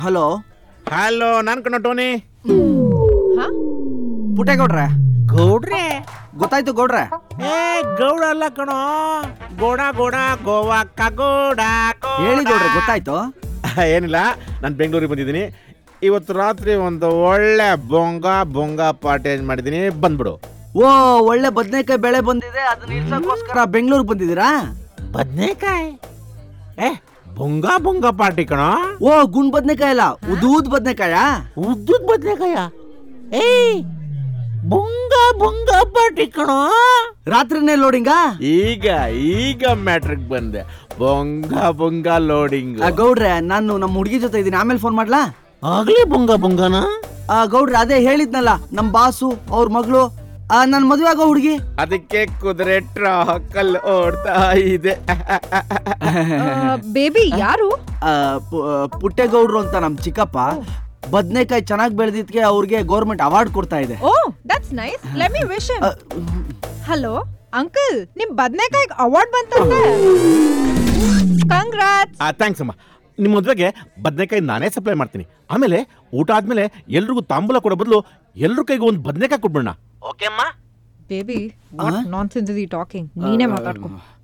Hello hello ನಾನ್ ಕಣ Tony ಹಾ ಪುಟ್ಟೇಗೌಡ್ರೆ ಗೌಡ್ರೆ ಗೊತ್ತಾಯ್ತು ಗೌಡ್ರೆ ಏ ಗೌಡ ಅಲ್ಲ ಕಣೋ ಗೋಡ ಗೋಡ ಗೋವಾಕ್ಕ ಗೋಡ ಗೋಡ. ಹೇಳಿ ಗೌಡ್ರೆ ಗೊತ್ತಾಯ್ತು ಏನಿಲ್ಲ ನಾನು ಬೆಂಗಳೂರಿಗೆ ಬಂದಿದ್ದೀನಿ ಇವತ್ತು ರಾತ್ರಿ ಒಂದು ಒಳ್ಳೆ ಬೊಂಗ ಬೊಂಗ ಪಾರ್ಟಿ ಮಾಡಿದ್ದೀನಿ ಬಂದ್ಬಿಡು ಓ ಒಳ್ಳೆ ಬದ್ನೆಕಾಯಿ ಬೆಳೆ ಬಂದಿದೆ ಅದನ್ನ ಇರ್ಸಕ್ಕೋಸ್ಕರ ಬೆಂಗಳೂರು ಬಂದಿದ್ದೀರಾ ಬದ್ನೇಕಾಯಿ ಏ ಬೊಂಗ ಬೊಂಗ ಪಾರ್ಟಿ ಕಣೋ ಓ ಗುಂಡ್ ಬದ್ನೆಕಾಯಿ ಅಲ್ಲ ಉದೂದ್ ಬದ್ನೆಕಾಯ ಉದ್ದುದ್ ಬದ್ನೇಕಾಯ ಏ ಬೊಂಗ ಬೊಂಗ ಪಾರ್ಟಿ ಕಣೋ ರಾತ್ರಿನೇ ಲೋಡಿಂಗಾ ಈಗ ಈಗ ಮ್ಯಾಟ್ರಿಕ್ ಬಂದೆ ಬೊಂಗ ಬೊಂಗ ಲೋಡಿಂಗ್ ಆ, ಗೌಡ್ರೆ ನಾನು ನಮ್ಮ ಹುಡುಗಿ ಜೊತೆ ಇದ್ದೀನಿ ಆಮೇಲೆ ಫೋನ್ ಮಾಡ್ಲಾ ಆಗ್ಲಿ ಬೊಂಗ ಬೊಂಗನ ಆ, ಗೌಡ್ರೆ ಅದೇ ಹೇಳಿದ್ನಲ್ಲ ನಮ್ ಬಾಸು ಅವ್ರ ಮಗಳು ನನ್ ಮದುವೆ ಆಗೋ ಹುಡುಗಿ ಅದಕ್ಕೆ ಕುದುರೆ ಟ್ರಾಕಲ್ ಓಡ್ತಾ ಇದೆ ಬೇಬಿ ಯಾರು ಪುಟ್ಟೇಗೌಡ್ರು ಅಂತ ನಮ್ ಚಿಕ್ಕಪ್ಪ ಬದ್ನೆಕಾಯಿ ಚೆನ್ನಾಗಿ ಬೆಳೆದಿದ್ಕೆ ಅವ್ರಿಗೆ ಗೌರ್ಮೆಂಟ್ ಅವಾರ್ಡ್ ಕೊಡ್ತಾ ಇದೆ oh that's nice let me wish ಆ, ಹಲೋ ಅಂಕಲ್ ನಿಮ್ ಬದ್ನೆಕಾಯಿ ಅವಾರ್ಡ್ ಬಂತಂತೆ ಕಂಗ್ರಾಟ್ಸ್ ಥ್ಯಾಂಕ್ಸ್ ಅಮ್ಮ ನಿಮ್ಮ ಮದ್ವೆಗೆ ಬದನೆಕಾಯಿ ನಾನೇ ಸಪ್ಲೈ ಮಾಡ್ತೀನಿ ಆಮೇಲೆ ಊಟ ಆದ್ಮೇಲೆ ಎಲ್ರಿಗೂ ತಾಂಬೂಲ ಕೊಡೋ ಬದಲು ಎಲ್ರ ಕೈಗೂ ಒಂದು ಬದನೆಕಾಯಿ ಕೊಟ್ಬಿಡೋಣ ಓಕೆ ಅಮ್ಮ baby what nonsense is he talking ನೀನೇ ಮಾತಾಡ್ಕೊ